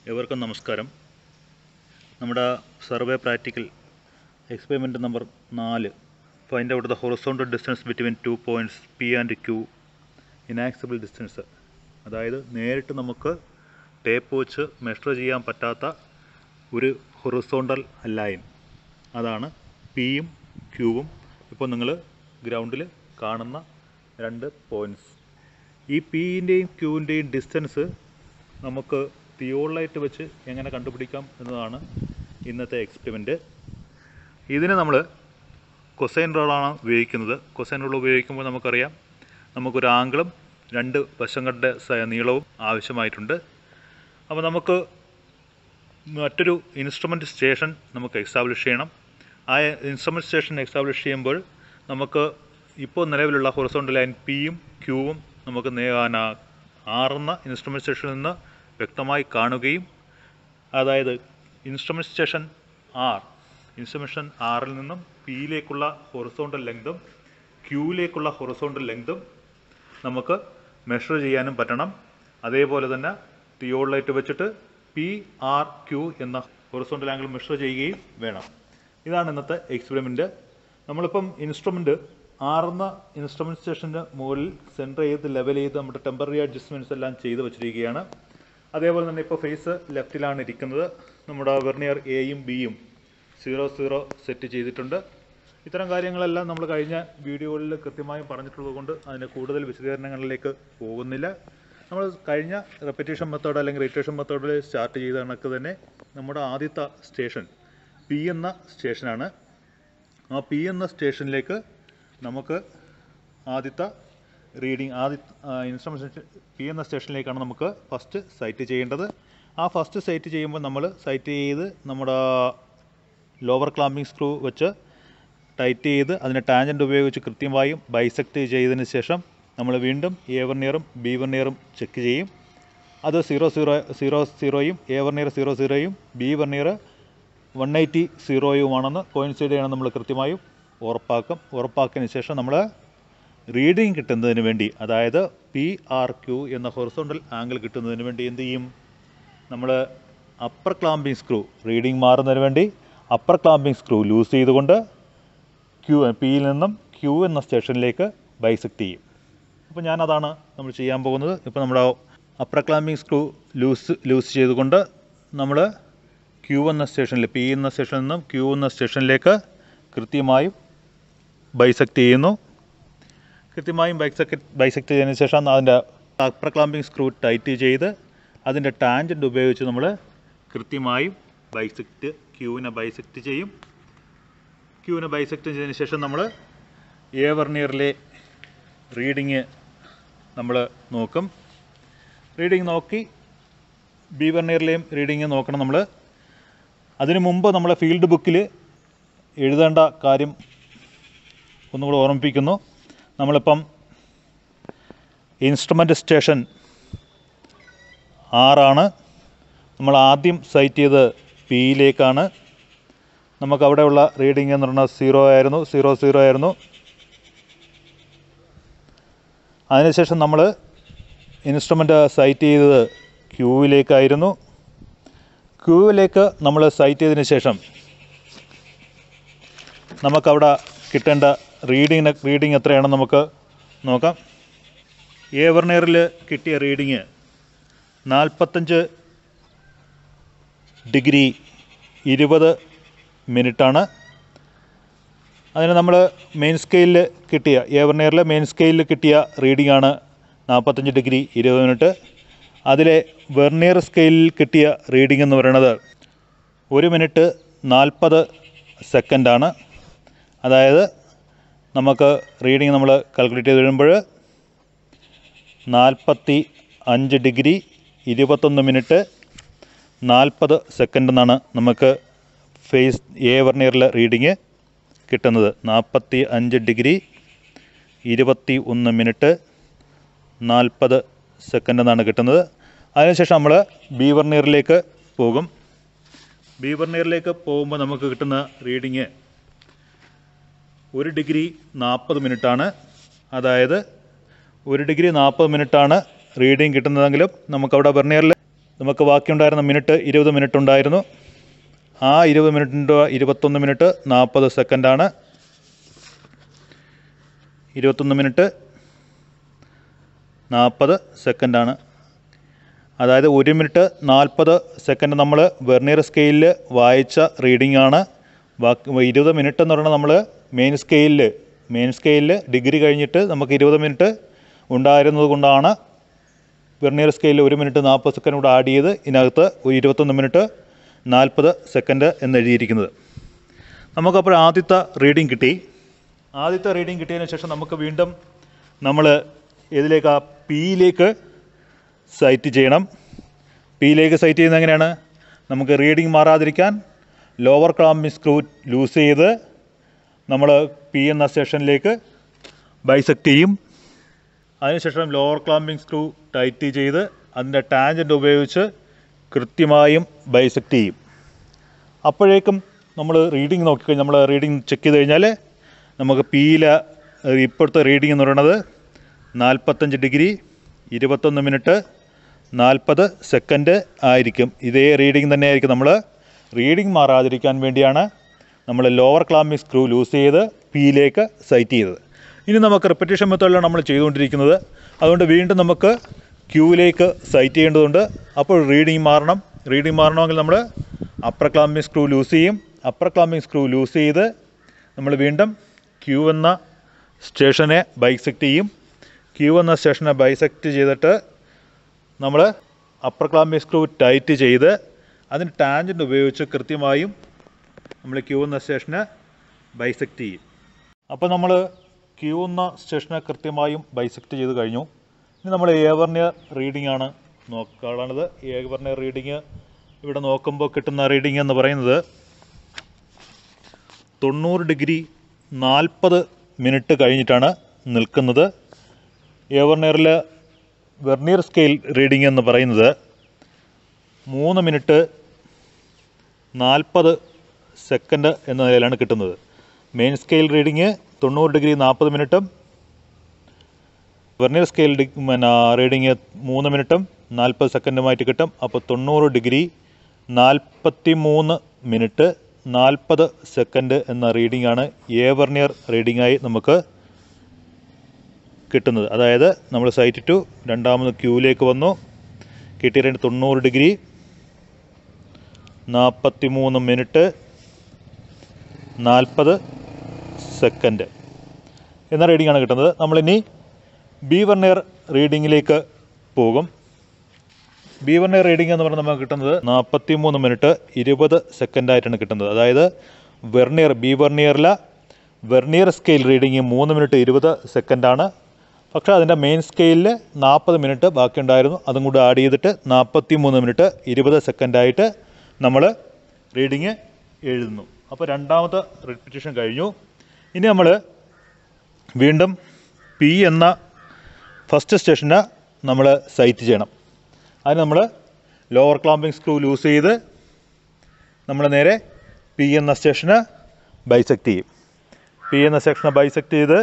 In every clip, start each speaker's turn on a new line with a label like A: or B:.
A: ഏവർക്കും നമസ്കാരം നമ്മുടെ സർവേ പ്രാക്ടിക്കൽ എക്സ്പെരിമെൻറ്റ് നമ്പർ നാല് find out the horizontal distance between two points P and Q inaccessible distance അതായത് നേരിട്ട് നമുക്ക് ടേപ്പ് വെച്ച് മെഷർ ചെയ്യാൻ പറ്റാത്ത ഒരു ഹൊറിസോണ്ടൽ ലൈൻ അതാണ് പിയും ക്യൂവും ഇപ്പോൾ നിങ്ങൾ ഗ്രൗണ്ടിൽ കാണുന്ന രണ്ട് പോയിൻറ്റ്സ് ഈ പിൻ്റെയും ക്യൂവിൻ്റെയും ഡിസ്റ്റൻസ് നമുക്ക് തിയോളൈറ്റ് വെച്ച് എങ്ങനെ കണ്ടുപിടിക്കാം എന്നതാണ് ഇന്നത്തെ എക്സ്പെരിമെൻറ്റ് ഇതിന് നമ്മൾ കൊസൈൻ റോളാണ് ഉപയോഗിക്കുന്നത് കൊസൈൻ റോൾ ഉപയോഗിക്കുമ്പോൾ നമുക്കറിയാം നമുക്കൊരു ആംഗിളും രണ്ട് വശങ്ങളുടെ സ- നീളവും ആവശ്യമായിട്ടുണ്ട് അപ്പോൾ നമുക്ക് മറ്റൊരു ഇൻസ്ട്രുമെൻ്റ് സ്റ്റേഷൻ നമുക്ക് എക്സ്റ്റാബ്ലിഷ് ചെയ്യണം ആ ഇൻസ്ട്രുമെൻ്റ് സ്റ്റേഷൻ എക്സ്റ്റാബ്ലിഷ് ചെയ്യുമ്പോൾ നമുക്ക് ഇപ്പോൾ നിലവിലുള്ള ഹൊറിസോണ്ടൽ ലൈൻ പിയും ക്യൂവും നമുക്ക് നേ- ആന ആറുന്ന ഇൻസ്ട്രുമെൻ്റ് സ്റ്റേഷനിൽ നിന്ന് വ്യക്തമായി കാണുകയും അതായത് ഇൻസ്ട്രുമെൻ്റ് സ്റ്റേഷൻ ആർ ഇൻസ്ട്രുമെൻഷൻ ആറിൽ നിന്നും പിയിലേക്കുള്ള ഹൊറിസോണ്ടൽ ലെങ്തും ക്യൂവിലേക്കുള്ള ഹൊറിസോണ്ടൽ ലെങ്തും നമുക്ക് മെഷർ ചെയ്യാനും പറ്റണം അതേപോലെ തന്നെ തിയോളൈറ്റ് വെച്ചിട്ട് പി ആർ ക്യൂ എന്ന ഹൊറിസോണ്ടൽ ആംഗിൾ മെഷർ ചെയ്യുകയും വേണം ഇതാണ് ഇന്നത്തെ എക്സ്പെരിമെൻറ്റ് നമ്മളിപ്പം ഇൻസ്ട്രുമെൻറ്റ് ആറുന്ന ഇൻസ്ട്രുമെൻറ്റ് സ്റ്റേഷൻ്റെ മുകളിൽ സെൻറ്റർ ചെയ്ത് ലെവൽ ചെയ്ത് നമ്മുടെ ടെമ്പററി അഡ്ജസ്റ്റ്മെൻറ്റ്സ് എല്ലാം ചെയ്ത് വെച്ചിരിക്കുകയാണ് അതേപോലെ തന്നെ ഇപ്പോൾ ഫേസ് ലെഫ്റ്റിലാണ് ഇരിക്കുന്നത് നമ്മുടെ വെർണിയർ എയും ബിയും സീറോ സീറോ സെറ്റ് ചെയ്തിട്ടുണ്ട് ഇത്തരം കാര്യങ്ങളെല്ലാം നമ്മൾ കഴിഞ്ഞ വീഡിയോകളിൽ കൃത്യമായും പറഞ്ഞിട്ടുള്ളത് കൊണ്ട് അതിൻ്റെ കൂടുതൽ വിശദീകരണങ്ങളിലേക്ക് പോകുന്നില്ല നമ്മൾ കഴിഞ്ഞ റെപ്പറ്റീഷൻ മെത്തേഡ് അല്ലെങ്കിൽ റിറ്റേഷൻ മെത്തേഡിൽ സ്റ്റാർട്ട് ചെയ്ത കണക്ക് തന്നെ നമ്മുടെ ആദ്യത്തെ സ്റ്റേഷൻ പി എന്ന സ്റ്റേഷനാണ് ആ പി എന്ന സ്റ്റേഷനിലേക്ക് നമുക്ക് ആദ്യത്തെ റീഡിങ് ആദ്യ ഇൻസ്ട്രുമെൻറ്റ് പി എന്ന സ്റ്റേഷനിലേക്കാണ് നമുക്ക് ഫസ്റ്റ് സൈറ്റ് ചെയ്യേണ്ടത് ആ ഫസ്റ്റ് സൈറ്റ് ചെയ്യുമ്പോൾ നമ്മൾ സൈറ്റ് ചെയ്ത് നമ്മുടെ ലോവർ ക്ലാമ്പിംഗ് സ്ക്രൂ വെച്ച് ടൈറ്റ് ചെയ്ത് അതിനെ ടാൻജൻ്റ് ഉപയോഗിച്ച് കൃത്യമായും ബൈസെക്റ്റ് ചെയ്തതിന് ശേഷം നമ്മൾ വീണ്ടും എ വർണിയറും ബി വർണിയറും ചെക്ക് ചെയ്യും അത് സീറോ സീറോ സീറോ സീറോയും എ വർണിയർ സീറോ സീറോയും ബി വർണിയർ വൺ എയ്റ്റി സീറോയുമാണെന്ന് കോയിൻസൈഡ് ചെയ്യണം നമ്മൾ കൃത്യമായും ഉറപ്പാക്കും ഉറപ്പാക്കിയതിന് ശേഷം നമ്മൾ റീഡിങ് കിട്ടുന്നതിന് വേണ്ടി അതായത് പി ആർ ക്യൂ എന്ന ഹൊറിസോണ്ടൽ ആംഗിൾ കിട്ടുന്നതിന് വേണ്ടി എന്ത് ചെയ്യും നമ്മൾ അപ്പർ ക്ലാമ്പിംഗ് സ്ക്രൂ റീഡിങ് മാറുന്നതിന് വേണ്ടി അപ്പർ ക്ലാമ്പിംഗ് സ്ക്രൂ ലൂസ് ചെയ്തുകൊണ്ട് ക്യൂ പിയിൽ നിന്നും ക്യൂ എന്ന സ്റ്റേഷനിലേക്ക് ബൈസെക്റ്റ് ചെയ്യും അപ്പോൾ ഞാനതാണ് നമ്മൾ ചെയ്യാൻ പോകുന്നത് ഇപ്പോൾ നമ്മുടെ upper clamping screw loose loose ചെയ്തുകൊണ്ട് നമ്മൾ ക്യൂ എന്ന സ്റ്റേഷനിൽ പി എന്ന സ്റ്റേഷനിൽ നിന്നും ക്യൂ എന്ന സ്റ്റേഷനിലേക്ക് കൃത്യമായും ബൈസെക്റ്റ് ചെയ്യുന്നു കൃത്യമായും ബൈസെക്റ്റ് ബൈസെക്റ്റ് ചെയ്തതിന് ശേഷം അതിൻ്റെ അപ്പർ ക്ലാമ്പിംഗ് സ്ക്രൂ ടൈറ്റ് ചെയ്ത് അതിൻ്റെ ടാൻജൻ്റ് ഉപയോഗിച്ച് നമ്മൾ കൃത്യമായും ബൈസെക്റ്റ് ക്യൂവിനെ ബൈസെക്റ്റ് ചെയ്യും ക്യൂവിനെ ബൈസെക്റ്റ് ചെയ്തതിന് ശേഷം നമ്മൾ എ വർണിയറിലെ റീഡിങ് നമ്മൾ നോക്കും റീഡിങ് നോക്കി ബി വർണിയറിലെയും റീഡിങ് നോക്കണം നമ്മൾ അതിനു മുമ്പ് നമ്മൾ ഫീൽഡ് ബുക്കിൽ എഴുതേണ്ട കാര്യം ഒന്നുകൂടെ ഓർമ്മിപ്പിക്കുന്നു നമ്മളിപ്പം ഇൻസ്ട്രുമെൻ്റ് സ്റ്റേഷൻ ആറാണ് നമ്മൾ ആദ്യം സൈറ്റ് ചെയ്ത് പിയിലേക്കാണ് നമുക്ക് അവിടെയുള്ള റീഡിംഗ് എന്ന് പറഞ്ഞാൽ സീറോ ആയിരുന്നു സീറോ സീറോ ആയിരുന്നു അതിനുശേഷം നമ്മൾ ഇൻസ്ട്രുമെൻ്റ് സൈറ്റ് ചെയ്തത് ക്യൂവിലേക്കായിരുന്നു ക്യൂവിലേക്ക് നമ്മൾ സൈറ്റ് ചെയ്തതിന് ശേഷം നമുക്കവിടെ കിട്ടേണ്ട റീഡിങ്ങിന് റീഡിങ് എത്രയാണെന്ന് നമുക്ക് നോക്കാം എ വർണിയറിൽ കിട്ടിയ റീഡിങ് നാൽപ്പത്തഞ്ച് ഡിഗ്രി ഇരുപത് മിനിറ്റാണ് അതിന് നമ്മൾ മെയിൻ സ്കെയിലിൽ കിട്ടിയ എ വർണിയറിൽ മെയിൻ സ്കെയിലിൽ കിട്ടിയ റീഡിംഗ് ആണ് നാൽപ്പത്തഞ്ച് ഡിഗ്രി ഇരുപത് മിനിറ്റ് അതിലെ വെർണിയർ സ്കെയിലിൽ കിട്ടിയ റീഡിംഗ് എന്ന് പറയുന്നത് ഒരു മിനിറ്റ് നാൽപ്പത് സെക്കൻഡാണ് അതായത് നമുക്ക് റീഡിംഗ് നമ്മൾ കാൽക്കുലേറ്റ് ചെയ്ത് കഴിയുമ്പോൾ നാൽപ്പത്തി അഞ്ച് ഡിഗ്രി ഇരുപത്തൊന്ന് മിനിറ്റ് നാൽപ്പത് സെക്കൻഡ് എന്നാണ് നമുക്ക് ഫേസ് എ വർണിയറിലെ റീഡിങ് കിട്ടുന്നത് നാൽപ്പത്തി അഞ്ച് ഡിഗ്രി ഇരുപത്തി ഒന്ന് മിനിറ്റ് നാൽപ്പത് സെക്കൻഡ് എന്നാണ് കിട്ടുന്നത് അതിനുശേഷം നമ്മൾ ബി വർണിയറിലേക്ക് പോകും ബി വർണിയറിലേക്ക് പോകുമ്പോൾ നമുക്ക് കിട്ടുന്ന റീഡിങ് ഒരു ഡിഗ്രി നാൽപ്പത് മിനിറ്റാണ് അതായത് ഒരു ഡിഗ്രി നാൽപ്പത് മിനിറ്റാണ് റീഡിങ് കിട്ടുന്നതെങ്കിലും നമുക്കവിടെ വെർണിയറിൽ നമുക്ക് ബാക്കിയുണ്ടായിരുന്ന മിനിറ്റ് ഇരുപത് മിനിറ്റ് ഉണ്ടായിരുന്നു ആ ഇരുപത് മിനിറ്റിൻ്റെ ഇരുപത്തൊന്ന് മിനിറ്റ് നാൽപ്പത് സെക്കൻഡാണ് ഇരുപത്തൊന്ന് മിനിറ്റ് നാൽപ്പത് സെക്കൻഡാണ് അതായത് ഒരു മിനിറ്റ് നാൽപ്പത് സെക്കൻഡ് നമ്മൾ വെർണിയർ സ്കെയിലിൽ വായിച്ച റീഡിംഗ് ആണ് ബാക്കി ഇരുപത് മിനിറ്റ് എന്ന് പറയുന്നത് നമ്മൾ മെയിൻ സ്കെയിലിൽ മെയിൻ സ്കെയിലിൽ ഡിഗ്രി കഴിഞ്ഞിട്ട് നമുക്ക് ഇരുപത് മിനിറ്റ് ഉണ്ടായിരുന്നത് കൊണ്ടാണ് വെർണിയർ സ്കെയിലിൽ ഒരു മിനിറ്റ് നാൽപ്പത് സെക്കൻഡ് കൂടെ ആഡ് ചെയ്ത് ഇതിനകത്ത് ഒരു ഇരുപത്തൊന്ന് മിനിറ്റ് നാൽപ്പത് സെക്കൻഡ് എന്ന് എഴുതിയിരിക്കുന്നത് നമുക്കപ്പോൾ ആദ്യത്തെ റീഡിംഗ് കിട്ടി ആദ്യത്തെ റീഡിംഗ് കിട്ടിയതിന് ശേഷം നമുക്ക് വീണ്ടും നമ്മൾ ഇതിലേക്ക് ആ പിയിലേക്ക് സൈറ്റ് ചെയ്യണം പിയിലേക്ക് സൈറ്റ് ചെയ്യുന്നത് എങ്ങനെയാണ് നമുക്ക് റീഡിംഗ് മാറാതിരിക്കാൻ ലോവർ ക്ലാമ്പിംഗ് സ്ക്രൂ ലൂസ് ചെയ്ത് നമ്മൾ പി എന്ന സെഷനിലേക്ക് ബൈസെക്റ്റ് ചെയ്യും അതിനുശേഷം ലോവർ ക്ലാമ്പിംഗ് സ്ക്രൂ ടൈറ്റ് ചെയ്ത് അതിൻ്റെ ടാൻജൻ്റ് ഉപയോഗിച്ച് കൃത്യമായും ബൈസെക്റ്റ് ചെയ്യും അപ്പോഴേക്കും നമ്മൾ റീഡിംഗ് നോക്കിക്കഴിഞ്ഞാൽ നമ്മൾ റീഡിംഗ് ചെക്ക് ചെയ്ത് കഴിഞ്ഞാൽ നമുക്ക് പിയിലെ ഇപ്പോഴത്തെ റീഡിംഗ് എന്ന് പറയുന്നത് നാൽപ്പത്തഞ്ച് ഡിഗ്രി ഇരുപത്തൊന്ന് മിനിറ്റ് നാൽപ്പത് സെക്കൻഡ് ആയിരിക്കും ഇതേ റീഡിംഗ് തന്നെ ആയിരിക്കും നമ്മൾ റീഡിംഗ് മാറാതിരിക്കാൻ വേണ്ടിയാണ് നമ്മൾ ലോവർ ക്ലാമ്പിംഗ് സ്ക്രൂ ലൂസ് ചെയ്ത് പിയിലേക്ക് സൈറ്റ് ചെയ്തത് ഇനി നമുക്ക് റിപ്പറ്റീഷൻ മെത്തേഡിലാണ് നമ്മൾ ചെയ്തുകൊണ്ടിരിക്കുന്നത് അതുകൊണ്ട് വീണ്ടും നമുക്ക് ക്യൂവിലേക്ക് സൈറ്റ് ചെയ്യേണ്ടതുണ്ട് അപ്പോൾ റീഡിംഗ് മാറണം റീഡിംഗ് മാറണമെങ്കിൽ നമ്മൾ അപ്പർ ക്ലാമ്പിംഗ് സ്ക്രൂ ലൂസ് ചെയ്യും അപ്പർ ക്ലാമ്പിംഗ് സ്ക്രൂ ലൂസ് ചെയ്ത് നമ്മൾ വീണ്ടും ക്യൂ എന്ന സ്റ്റേഷനെ ബൈസെക്റ്റ് ചെയ്യും ക്യൂ എന്ന സ്റ്റേഷനെ ബൈസെക്റ്റ് ചെയ്തിട്ട് നമ്മൾ അപ്പർ ക്ലാമ്പിംഗ് സ്ക്രൂ ടൈറ്റ് ചെയ്ത് അതിന് ടാൻജൻ്റ് ഉപയോഗിച്ച് കൃത്യമായും നമ്മൾ ക്യൂ എന്ന സ്റ്റേഷനെ ബൈസെക്റ്റ് ചെയ്യും അപ്പോൾ നമ്മൾ ക്യൂ എന്ന സ്റ്റേഷനെ കൃത്യമായും ബൈസെക്റ്റ് ചെയ്ത് കഴിഞ്ഞു ഇനി നമ്മൾ ഏവർണിയർ റീഡിംഗ് ആണ് നോക്കാനുള്ളത് ഏവർണിയർ റീഡിങ് ഇവിടെ നോക്കുമ്പോൾ കിട്ടുന്ന റീഡിംഗ് എന്ന് പറയുന്നത് തൊണ്ണൂറ് ഡിഗ്രി നാൽപ്പത് മിനിറ്റ് കഴിഞ്ഞിട്ടാണ് നിൽക്കുന്നത് ഏവർണിയറിൽ വെർണിയർ സ്കെയിൽ റീഡിംഗ് എന്ന് പറയുന്നത് മൂന്ന് മിനിറ്റ് നാൽപ്പത് സെക്കൻഡ് എന്ന നിലയിലാണ് കിട്ടുന്നത് മെയിൻ സ്കെയിൽ റീഡിങ് തൊണ്ണൂറ് ഡിഗ്രി നാൽപ്പത് മിനിറ്റും വെർണിയർ സ്കെയിൽ ഡി പിന്നെ റീഡിങ് മൂന്ന് മിനിറ്റും നാൽപ്പത് സെക്കൻഡുമായിട്ട് കിട്ടും അപ്പോൾ തൊണ്ണൂറ് ഡിഗ്രി നാൽപ്പത്തി മൂന്ന് മിനിറ്റ് നാൽപ്പത് സെക്കൻഡ് എന്ന റീഡിംഗ് ആണ് എ വെർണിയർ റീഡിംഗായി നമുക്ക് കിട്ടുന്നത് അതായത് നമ്മൾ സൈറ്റ് ടു രണ്ടാമത് ക്യൂവിലേക്ക് വന്നു കിട്ടിയ രണ്ട് തൊണ്ണൂറ് ഡിഗ്രി നാൽപ്പത്തി മൂന്ന് മിനിറ്റ് നാൽപ്പത് സെക്കൻഡ് എന്ന റീഡിംഗ് ആണ് കിട്ടുന്നത് നമ്മളിനി ബി വെർണിയർ റീഡിങ്ങിലേക്ക് പോകും ബി വെർണിയർ റീഡിംഗ് എന്ന് പറഞ്ഞാൽ നമുക്ക് കിട്ടുന്നത് നാൽപ്പത്തി മൂന്ന് മിനിറ്റ് ഇരുപത് സെക്കൻഡായിട്ടാണ് കിട്ടുന്നത് അതായത് വെർണിയർ ബി വെർണിയറിലെ വെർണിയർ സ്കെയിൽ റീഡിങ് മൂന്ന് മിനിറ്റ് ഇരുപത് സെക്കൻഡാണ് പക്ഷേ അതിൻ്റെ മെയിൻ സ്കെയിലിൽ നാൽപ്പത് മിനിറ്റ് ബാക്കിയുണ്ടായിരുന്നു അതും കൂടി ആഡ് ചെയ്തിട്ട് നാൽപ്പത്തി മൂന്ന് മിനിറ്റ് ഇരുപത് സെക്കൻഡായിട്ട് നമ്മൾ റീഡിങ് എഴുതുന്നു അപ്പോൾ രണ്ടാമത്തെ റിപ്പറ്റീഷൻ കഴിഞ്ഞു ഇനി നമ്മൾ വീണ്ടും പി എന്ന ഫസ്റ്റ് സ്റ്റേഷനെ നമ്മൾ സൈറ്റ് ചെയ്യണം അതിന് നമ്മൾ ലോവർ ക്ലാമ്പിംഗ് സ്ക്രൂ ലൂസ് ചെയ്ത് നമ്മൾ നേരെ പി എന്ന സ്റ്റേഷന് ബൈസെക്റ്റ് ചെയ്യും പി എന്ന സെക്ഷനെ ബൈസെക്റ്റ് ചെയ്ത്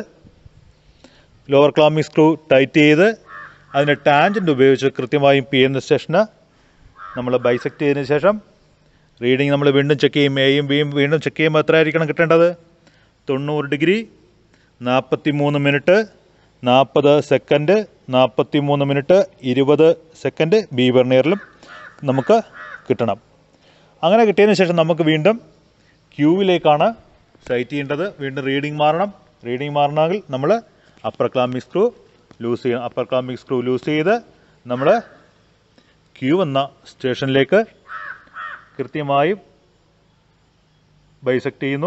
A: ലോവർ ക്ലാമ്പിംഗ് സ്ക്രൂ ടൈറ്റ് ചെയ്ത് അതിൻ്റെ ടാൻജൻ്റ് ഉപയോഗിച്ച് കൃത്യമായും പി എന്ന സ്റ്റേഷന് നമ്മൾ ബൈസെക്റ്റ് ചെയ്തതിന് ശേഷം റീഡിങ് നമ്മൾ വീണ്ടും ചെക്ക് ചെയ്യും എയും ബിയും വീണ്ടും ചെക്ക് ചെയ്യുമ്പോൾ എത്ര ആയിരിക്കണം കിട്ടേണ്ടത് തൊണ്ണൂറ് ഡിഗ്രി നാൽപ്പത്തി മൂന്ന് മിനിറ്റ് നാൽപ്പത് സെക്കൻഡ് നാൽപ്പത്തി മൂന്ന് മിനിറ്റ് ഇരുപത് സെക്കൻഡ് ബി വെർണിയറിലും നമുക്ക് കിട്ടണം അങ്ങനെ കിട്ടിയതിന് ശേഷം നമുക്ക് വീണ്ടും ക്യൂവിലേക്കാണ് സൈറ്റ് ചെയ്യേണ്ടത് വീണ്ടും റീഡിംഗ് മാറണം റീഡിംഗ് മാറണമെങ്കിൽ നമ്മൾ അപ്പർ ക്ലാമ്പിംഗ് സ്ക്രൂ ലൂസ് ചെയ്യണം അപ്പർ ക്ലാമ്പിംഗ് സ്ക്രൂ ലൂസ് ചെയ്ത് നമ്മൾ ക്യൂ എന്ന സ്റ്റേഷനിലേക്ക് കൃത്യമായും ബൈസെക്റ്റ് ചെയ്യുന്നു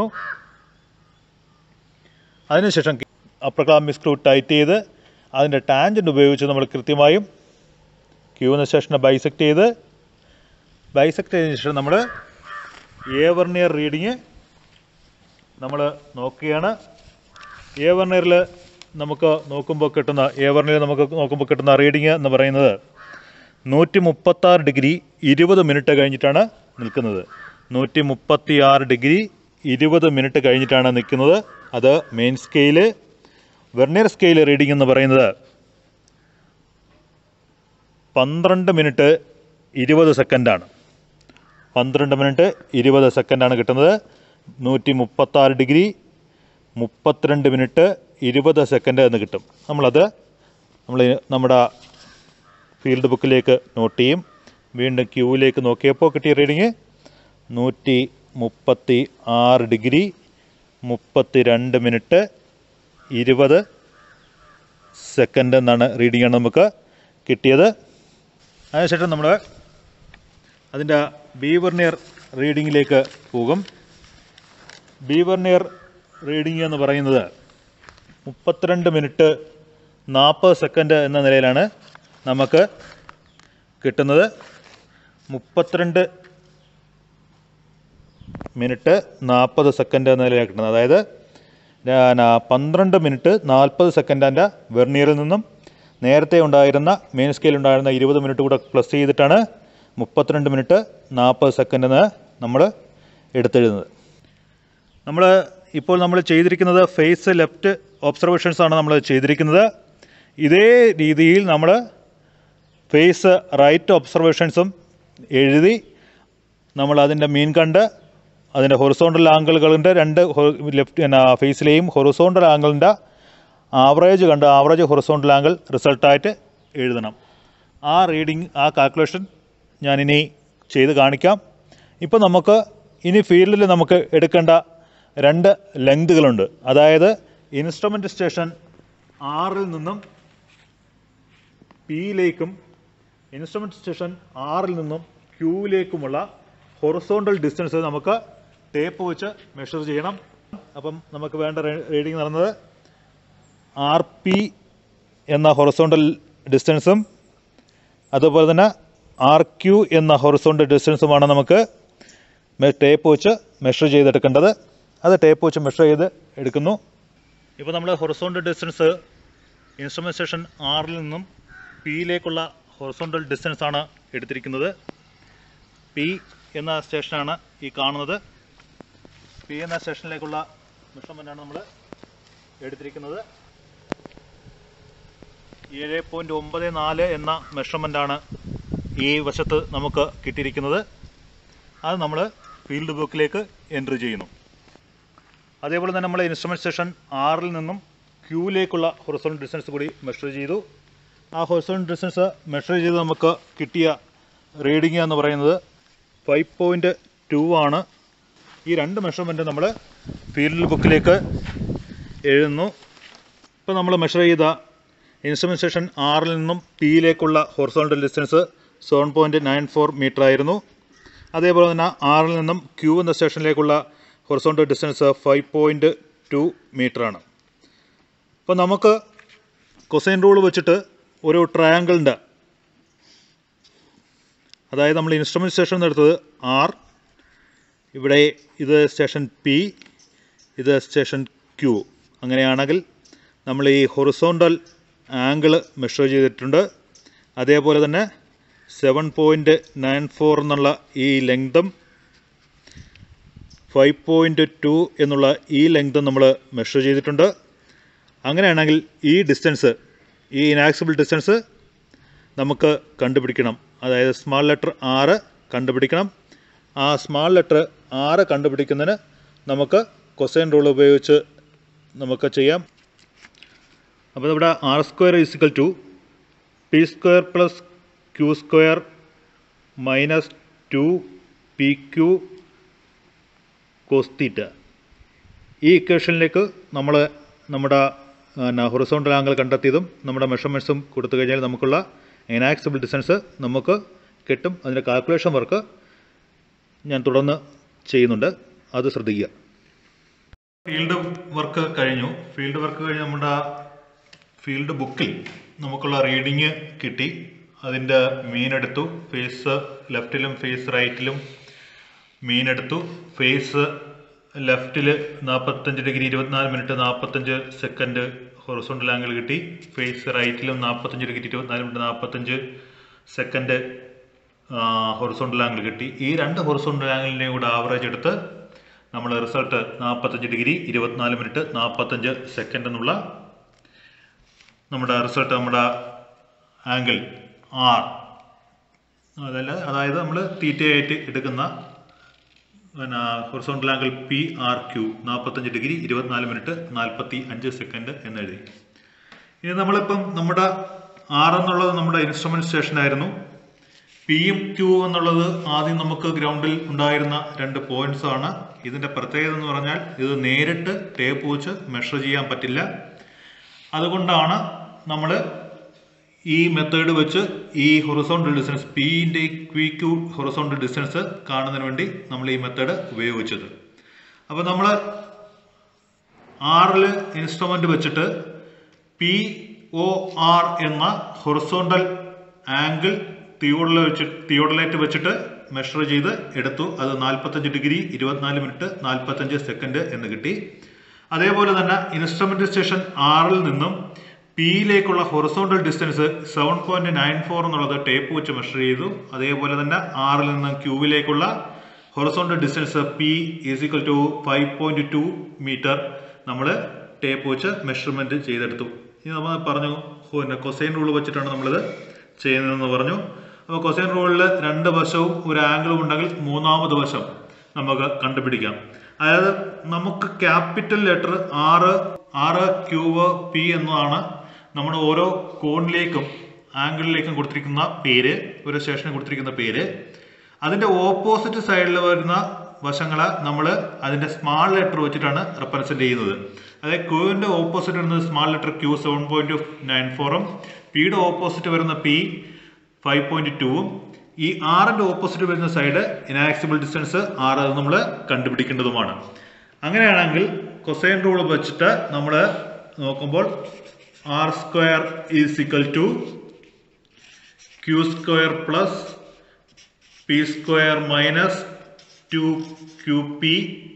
A: അതിനുശേഷം അപ്പർ ക്ലാമ്പിംഗ് സ്ക്രൂ ടൈറ്റ് ചെയ്ത് അതിൻ്റെ ടാൻജൻ്റ് ഉപയോഗിച്ച് നമ്മൾ കൃത്യമായും ക്യൂ എന്ന സ്റ്റേഷനെ ബൈസെക്റ്റ് ചെയ്ത് ബൈസെക്റ്റ് ചെയ്തതിന് ശേഷം നമ്മൾ എ വെർണിയർ റീഡിങ് നമ്മൾ നോക്കുകയാണ് എ വെർണിയറിൽ നമുക്ക് നോക്കുമ്പോൾ കിട്ടുന്ന എ വെർണിയർ നമുക്ക് നോക്കുമ്പോൾ കിട്ടുന്ന റീഡിങ് എന്ന് പറയുന്നത് നൂറ്റി മുപ്പത്താറ് ഡിഗ്രി ഇരുപത് മിനിറ്റ് കഴിഞ്ഞിട്ടാണ് നിൽക്കുന്നത് നൂറ്റി മുപ്പത്തി ആറ് ഡിഗ്രി ഇരുപത് മിനിറ്റ് കഴിഞ്ഞിട്ടാണ് നിൽക്കുന്നത് അത് main scale vernier scale reading എന്ന് പറയുന്നത് പന്ത്രണ്ട് മിനിറ്റ് ഇരുപത് സെക്കൻഡാണ് പന്ത്രണ്ട് മിനിറ്റ് ഇരുപത് സെക്കൻഡാണ് കിട്ടുന്നത് നൂറ്റി മുപ്പത്താറ് ഡിഗ്രി മുപ്പത്തിരണ്ട് മിനിറ്റ് ഇരുപത് സെക്കൻഡ് എന്ന് കിട്ടും നമ്മളത് നമ്മൾ നമ്മുടെ ഫീൽഡ് ബുക്കിലേക്ക് നോട്ട് ചെയ്യും വീണ്ടും ക്യൂവിലേക്ക് നോക്കിയപ്പോൾ കിട്ടിയ റീഡിങ് നൂറ്റി മുപ്പത്തി ആറ് ഡിഗ്രി മുപ്പത്തി രണ്ട് മിനിറ്റ് ഇരുപത് സെക്കൻഡ് എന്നാണ് റീഡിങ്ങാണ് നമുക്ക് കിട്ടിയത് അതിനുശേഷം നമ്മൾ അതിൻ്റെ ബീവർണിയർ റീഡിങ്ങിലേക്ക് പോകും ബീവർണിയർ റീഡിംഗ് എന്ന് പറയുന്നത് മുപ്പത്തിരണ്ട് മിനിറ്റ് നാൽപ്പത് സെക്കൻഡ് എന്ന നിലയിലാണ് നമുക്ക് കിട്ടുന്നത് മുപ്പത്തിരണ്ട് മിനിറ്റ് നാൽപ്പത് സെക്കൻഡ് എന്ന നിലയിലാണ് കിട്ടുന്നത് അതായത് ഞാൻ പന്ത്രണ്ട് മിനിറ്റ് നാൽപ്പത് സെക്കൻഡിൻ്റെ വെർണിയറിൽ നിന്നും നേരത്തെ ഉണ്ടായിരുന്ന മെയിൻ സ്കെയിൽ ഉണ്ടായിരുന്ന ഇരുപത് മിനിറ്റ് കൂടെ പ്ലസ് ചെയ്തിട്ടാണ് മുപ്പത്തിരണ്ട് മിനിറ്റ് നാൽപ്പത് സെക്കൻഡ് എന്ന് നമ്മൾ എടുത്തെഴുതുന്നത് നമ്മൾ ഇപ്പോൾ നമ്മൾ ചെയ്തിരിക്കുന്നത് ഫേസ് ലെഫ്റ്റ് ഒബ്സർവേഷൻസ് ആണ് നമ്മൾ ചെയ്തിരിക്കുന്നത് ഇതേ രീതിയിൽ നമ്മൾ ഫേസ് റൈറ്റ് ഒബ്സർവേഷൻസും എഴുതി നമ്മൾ അതിൻ്റെ മീൻ കണ്ട് അതിൻ്റെ ഹൊറിസോണ്ടൽ ആംഗിളുകളുണ്ട് രണ്ട് ലെഫ്റ്റ് പിന്നെ ഫേസിലെയും ഹൊറിസോണ്ടൽ ആംഗിളിൻ്റെ ആവറേജ് കണ്ട് ആവറേജ് ഹൊറിസോണ്ടൽ ആംഗിൾ റിസൾട്ടായിട്ട് എഴുതണം ആ റീഡിങ് ആ കാൽക്കുലേഷൻ ഞാനിനി ചെയ്ത് കാണിക്കാം ഇപ്പോൾ നമുക്ക് ഇനി ഫീൽഡിൽ നമുക്ക് എടുക്കേണ്ട രണ്ട് ലെങ്തുകളുണ്ട് അതായത് ഇൻസ്ട്രുമെൻ്റ് സ്റ്റേഷൻ ആറിൽ നിന്നും പിയിലേക്കും ഇൻസ്ട്രുമെൻ്റ് സ്റ്റേഷൻ ആറിൽ നിന്നും ക്യൂവിലേക്കുമുള്ള ഹൊറിസോണ്ടൽ ഡിസ്റ്റൻസ് നമുക്ക് ടേപ്പ് വെച്ച് മെഷർ ചെയ്യണം അപ്പം നമുക്ക് വേണ്ട റീഡിങ് നടന്നത് ആർ പി എന്ന ഹൊറിസോണ്ടൽ ഡിസ്റ്റൻസും അതുപോലെ തന്നെ ആർ ക്യു എന്ന ഹൊറിസോണ്ടൽ ഡിസ്റ്റൻസുമാണ് നമുക്ക് ടേപ്പ് വെച്ച് മെഷർ ചെയ്തെടുക്കേണ്ടത് അത് ടേപ്പ് വെച്ച് മെഷർ ചെയ്ത് എടുക്കുന്നു ഇപ്പോൾ നമ്മൾ ഹൊറിസോണ്ടൽ ഡിസ്റ്റൻസ് ഇൻസ്ട്രുമെൻ്റ് സ്റ്റേഷൻ ആറിൽ നിന്നും പിയിലേക്കുള്ള ഹൊറിസോണ്ടൽ ഡിസ്റ്റൻസ് ആണ് എടുത്തിരിക്കുന്നത് പി എന്ന സ്റ്റേഷനാണ് ഈ കാണുന്നത് പി എന്ന സ്റ്റേഷനിലേക്കുള്ള മെഷർമെൻ്റാണ് നമ്മൾ എടുത്തിരിക്കുന്നത് ഏഴ് പോയിൻറ്റ് ഒമ്പത് നാല് എന്ന മെഷർമെൻ്റാണ് ഈ വശത്ത് നമുക്ക് കിട്ടിയിരിക്കുന്നത് അത് നമ്മൾ ഫീൽഡ് ബുക്കിലേക്ക് എൻട്രി ചെയ്യുന്നു അതേപോലെ തന്നെ നമ്മൾ ഇൻസ്ട്രുമെൻറ്റ് സ്റ്റേഷൻ ആറിൽ നിന്നും ക്യൂവിലേക്കുള്ള ഹൊറിസോൺ ഡിസ്റ്റൻസ് കൂടി മെഷർ ചെയ്തു ആ ഹൊറിസോൺ ഡിസ്റ്റൻസ് മെഷർ ചെയ്ത് നമുക്ക് കിട്ടിയ റീഡിങ് എന്ന് പറയുന്നത് ഫൈവ് പോയിൻറ്റ് ടു ആണ് ഈ രണ്ട് മെഷർമെൻറ്റ് നമ്മൾ ഫീൽഡ് ബുക്കിലേക്ക് എഴുതുന്നു ഇപ്പോൾ നമ്മൾ മെഷർ ചെയ്ത ഇൻസ്ട്രുമെൻറ്റ് സ്റ്റേഷൻ ആറിൽ നിന്നും പിയിലേക്കുള്ള horizontal distance seven point nine four metre ആയിരുന്നു അതേപോലെ തന്നെ ആറിൽ നിന്നും ക്യൂ എന്ന സ്റ്റേഷനിലേക്കുള്ള horizontal distance five point two മീറ്ററാണ് അപ്പോൾ നമുക്ക് കൊസൈൻ റൂൾ വെച്ചിട്ട് ഒരു ട്രയാങ്കിളിൻ്റെ അതായത് നമ്മൾ ഇൻസ്ട്രുമെൻറ്റ് സ്റ്റേഷൻ എടുത്തത് ആർ ഇവിടെ ഇത് സ്റ്റേഷൻ പി ഇത് സ്റ്റേഷൻ ക്യൂ അങ്ങനെയാണെങ്കിൽ നമ്മൾ ഈ ഹൊറിസോണ്ടൽ ആംഗിൾ മെഷർ ചെയ്തിട്ടുണ്ട് അതേപോലെ തന്നെ സെവൻ പോയിൻറ്റ് നയൻ ഫോർ എന്നുള്ള ഈ ലെങ്തും ഫൈവ് പോയിൻറ്റ് ടു എന്നുള്ള ഈ ലെങ്തും നമ്മൾ മെഷർ ചെയ്തിട്ടുണ്ട് അങ്ങനെയാണെങ്കിൽ ഈ ഡിസ്റ്റൻസ് ഈ ഇനാക്സിബിൾ ഡിസ്റ്റൻസ് നമുക്ക് കണ്ടുപിടിക്കണം അതായത് സ്മാൾ ലെറ്റർ ആറ് കണ്ടുപിടിക്കണം ആ സ്മാൾ ലെറ്റർ ആറ് കണ്ടുപിടിക്കുന്നതിന് നമുക്ക് കൊസൈൻ റൂൾ ഉപയോഗിച്ച് നമുക്ക് ചെയ്യാം അപ്പോൾ ഇവിടെ R square is equal to P square plus Q square minus two P Q cos theta ഈ ഇക്വേഷനിലേക്ക് നമ്മൾ നമ്മുടെ ഹൊറിസോണ്ടൽ ആംഗിൾ കണ്ടെത്തിയതും നമ്മുടെ മെഷർമെൻറ്റ്സും കൊടുത്തു കഴിഞ്ഞാൽ നമുക്കുള്ള ഇനാക്സിബിൾ ഡിസ്റ്റൻസ് നമുക്ക് കിട്ടും അതിൻ്റെ കാൽക്കുലേഷൻ വർക്ക് ഞാൻ തുടർന്ന് ചെയ്യുന്നുണ്ട് അത് ശ്രദ്ധിക്കുക ഫീൽഡ് വർക്ക് കഴിഞ്ഞു ഫീൽഡ് വർക്ക് കഴിഞ്ഞ് നമ്മുടെ ഫീൽഡ് ബുക്കിൽ നമുക്കുള്ള റീഡിങ് കിട്ടി അതിൻ്റെ മീൻ എടുത്തു ഫേസ് ലെഫ്റ്റിലും ഫേസ് റൈറ്റിലും മീൻ എടുത്തു ഫേസ് ലെഫ്റ്റിൽ നാൽപ്പത്തഞ്ച് ഡിഗ്രി ഇരുപത്തിനാല് മിനിറ്റ് നാൽപ്പത്തഞ്ച് സെക്കൻഡ് ഹൊറിസോണ്ടൽ ആംഗിൾ കിട്ടി ഫേസ് റൈറ്റിലും നാൽപ്പത്തഞ്ച് ഡിഗ്രി ഇരുപത്തിനാല് മിനിറ്റ് നാൽപ്പത്തഞ്ച് സെക്കൻഡ് ഹൊറിസോണ്ടൽ ആംഗിൾ കിട്ടി ഈ രണ്ട് ഹൊറിസോണ്ടൽ ആംഗിളിൻ്റെയും കൂടെ ആവറേജ് എടുത്ത് നമ്മൾ റിസൾട്ട് നാൽപ്പത്തഞ്ച് ഡിഗ്രി ഇരുപത്തിനാല് മിനിറ്റ് നാൽപ്പത്തഞ്ച് സെക്കൻഡ് എന്നുള്ള നമ്മുടെ റിസൾട്ട് നമ്മുടെ ആംഗിൾ ആർ അതല്ല അതായത് നമ്മൾ തീറ്റയായിട്ട് എടുക്കുന്ന പിന്നെ horizontal angle P R Q നാൽപ്പത്തഞ്ച് ഡിഗ്രി ഇരുപത്തിനാല് മിനിറ്റ് നാൽപ്പത്തി അഞ്ച് സെക്കൻഡ് എന്നെഴുതി ഇനി നമ്മളിപ്പം നമ്മുടെ ആർ എന്നുള്ളത് നമ്മുടെ ഇൻസ്ട്രുമെന്റ് സ്റ്റേഷൻ ആയിരുന്നു പിയും ക്യൂ എന്നുള്ളത് ആദ്യം നമുക്ക് ഗ്രൗണ്ടിൽ ഉണ്ടായിരുന്ന രണ്ട് പോയിന്റ്സ് ആണ് ഇതിന്റെ പ്രത്യേകത എന്ന് പറഞ്ഞാൽ ഇത് നേരിട്ട് ടേപ്പ് വെച്ച് മെഷർ ചെയ്യാൻ പറ്റില്ല അതുകൊണ്ടാണ് നമ്മൾ ഈ മെത്തേഡ് വെച്ച് ഈ ഹൊറിസോണ്ടൽ ഡിസ്റ്റൻസ് പിന്റെ ക്യൂ ക്യൂ ഹൊറിസോണ്ടൽ ഡിസ്റ്റൻസ് കാണുന്നതിന് വേണ്ടി നമ്മൾ ഈ മെത്തേഡ് ഉപയോഗിച്ചത് അപ്പോൾ നമ്മൾ ആറിൽ ഇൻസ്ട്രുമെന്റ് വെച്ചിട്ട് പി ഒ ആർ എന്ന ഹൊറിസോണ്ടൽ ആംഗിൾ തിയോഡിൽ വെച്ച് തിയോഡലൈറ്റ് വെച്ചിട്ട് മെഷർ ചെയ്ത് എടുത്തു അത് നാൽപ്പത്തഞ്ച് ഡിഗ്രി ഇരുപത്തിനാല് മിനിറ്റ് നാൽപ്പത്തഞ്ച് സെക്കൻഡ് എന്ന് കിട്ടി അതേപോലെ തന്നെ ഇൻസ്ട്രുമെന്റ് സ്റ്റേഷൻ ആറിൽ നിന്നും പിയിലേക്കുള്ള horizontal distance seven point nine four എന്നുള്ളത് ടേപ്പ് വെച്ച് മെഷർ ചെയ്തു അതേപോലെ തന്നെ ആറിൽ നിന്ന് ക്യൂവിലേക്കുള്ള horizontal distance P is equal to five point two metre നമ്മൾ ടേപ്പ് വെച്ച് മെഷർമെന്റ് ചെയ്തെടുത്തു ഇനി നമ്മൾ പറഞ്ഞു പിന്നെ കൊസൈൻ റൂൾ വെച്ചിട്ടാണ് നമ്മളിത് ചെയ്യുന്നതെന്ന് പറഞ്ഞു അപ്പോൾ കൊസൈൻ റൂളിൽ രണ്ട് വശവും ഒരു ആംഗിളും ഉണ്ടെങ്കിൽ മൂന്നാമത് വശം നമുക്ക് കണ്ടുപിടിക്കാം അതായത് നമുക്ക് ക്യാപിറ്റൽ ലെറ്റർ ആറ് ആറ് ക്യൂവ് പി എന്നതാണ് നമ്മുടെ ഓരോ കോണിലേക്കും ആംഗിളിലേക്കും കൊടുത്തിരിക്കുന്ന പേര് ഒരു സ്റ്റേഷന് കൊടുത്തിരിക്കുന്ന പേര് അതിന്റെ ഓപ്പോസിറ്റ് സൈഡിൽ വരുന്ന വശങ്ങളെ നമ്മൾ അതിന്റെ സ്മാൾ ലെറ്റർ വെച്ചിട്ടാണ് റെപ്രസെന്റ് ചെയ്യുന്നത് അതായത് ക്യൂവിന്റെ ഓപ്പോസിറ്റ് വരുന്നത് small letter Q seven point nine ഫോറും പിയുടെ ഓപ്പോസിറ്റ് വരുന്ന പി ഫൈവ് പോയിന്റ് ടൂവും ഈ ആറിന്റെ ഓപ്പോസിറ്റ് വരുന്ന സൈഡ് ഇനാക്സിബിൾ ഡിസ്റ്റൻസ് ആറ് അത് നമ്മൾ കണ്ടുപിടിക്കേണ്ടതുമാണ് അങ്ങനെയാണെങ്കിൽ കൊസൈൻ റൂൾ വെച്ചിട്ട് നമ്മൾ നോക്കുമ്പോൾ R square is equal to Q square plus P square minus two Q P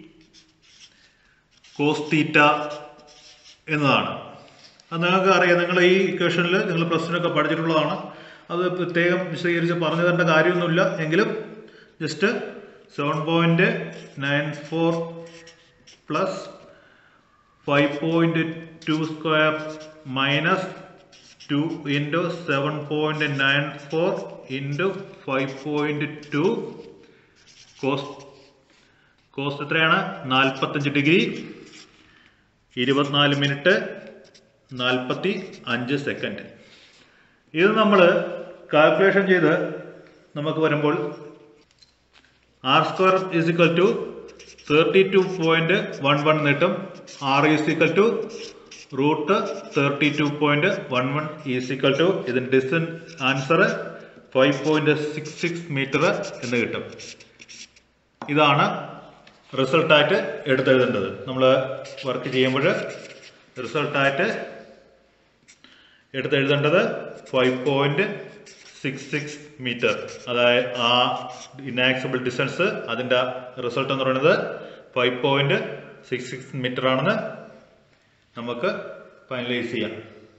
A: cos theta എന്നതാണ് അത് നിങ്ങൾക്ക് അറിയാം നിങ്ങൾ ഈ ഇക്വേഷനിൽ നിങ്ങൾ പ്രശ്നമൊക്കെ പഠിച്ചിട്ടുള്ളതാണ് അത് പ്രത്യേകം വിശദീകരിച്ച് പറഞ്ഞു തരേണ്ട കാര്യമൊന്നുമില്ല എങ്കിലും just seven point nine four plus five point two square minus two into seven point nine four into five point two cos cos എത്രയാണ് നാൽപ്പത്തഞ്ച് ഡിഗ്രി ഇരുപത്തിനാല് മിനിറ്റ് നാൽപ്പത്തി അഞ്ച് സെക്കൻഡ് ഇത് നമ്മൾ കാൽക്കുലേഷൻ ചെയ്ത് നമുക്ക് വരുമ്പോൾ R square is equal to thirty two point one one നീട്ടും R is equal to root thirty two point one one is equal to ഇതിന്റെ distance answer five point six six metre എന്ന് കിട്ടും ഇതാണ് റിസൾട്ടായിട്ട് എടുത്തെഴുതേണ്ടത് നമ്മൾ വർക്ക് ചെയ്യുമ്പോൾ റിസൾട്ടായിട്ട് എടുത്തെഴുതേണ്ടത് ഫൈവ് പോയിന്റ് സിക്സ് സിക്സ് മീറ്റർ അതായത് ആ ഇനാക്സിബിൾ ഡിസ്റ്റൻസ് അതിൻ്റെ റിസൾട്ട് എന്ന് പറയുന്നത് five point six six metre ആണെന്ന് നമുക്ക് ഫൈനലൈസ് ചെയ്യാം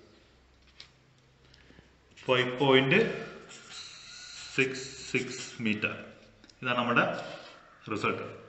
A: five point six six metre ഇതാണ് നമ്മുടെ റിസൾട്ട്